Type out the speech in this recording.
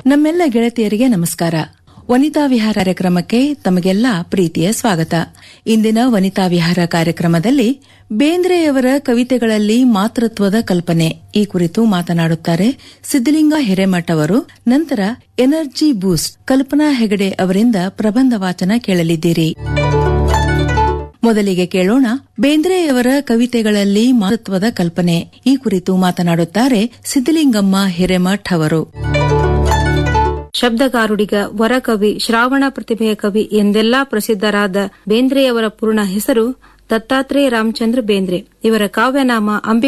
ನಮ್ಮೆಲ್ಲ ಗೆಳತಿಯರಿಗೆ ನಮಸ್ಕಾರ ವನಿತಾ ವಿಹಾರ ಕಾರ್ಯಕ್ರಮಕ್ಕೆ ತಮಗೆಲ್ಲ ಪ್ರೀತಿಯ ಸ್ವಾಗತ ಇಂದಿನ ವನಿತಾ ವಿಹಾರ ಕಾರ್ಯಕ್ರಮದಲ್ಲಿ ಬೇಂದ್ರೆಯವರ ಕವಿತೆಗಳಲ್ಲಿ ಮಾತೃತ್ವದ ಕಲ್ಪನೆ ಈ ಕುರಿತು ಮಾತನಾಡುತ್ತಾರೆ ಸಿದ್ದಲಿಂಗ ಹಿರೇಮಠ್ ಅವರು ನಂತರ ಎನರ್ಜಿ ಬೂಸ್ಟ್ ಕಲ್ಪನಾ ಹೆಗಡೆ ಅವರಿಂದ ಪ್ರಬಂಧ ವಾಚನ ಕೇಳಲಿದ್ದೀರಿ ಮೊದಲಿಗೆ ಕೇಳೋಣ ಬೇಂದ್ರೆಯವರ ಕವಿತೆಗಳಲ್ಲಿ ಮಾತೃತ್ವದ ಕಲ್ಪನೆ ಈ ಕುರಿತು ಮಾತನಾಡುತ್ತಾರೆ ಸಿದ್ದಲಿಂಗಮ್ಮ ಹಿರೇಮಠ್ ಅವರು ಶಬ್ದಗಾರುಡಿಗ ವರಕವಿ ಶ್ರಾವಣ ಪ್ರತಿಭೆಯ ಕವಿ ಎಂದೆಲ್ಲಾ ಪ್ರಸಿದ್ಧರಾದ ಬೇಂದ್ರೆಯವರ ಪೂರ್ಣ ಹೆಸರು ದತ್ತಾತ್ರೇಯ ರಾಮಚಂದ್ರ ಬೇಂದ್ರೆ ಇವರ ಕಾವ್ಯನಾಮ ಅಂಬಿಕ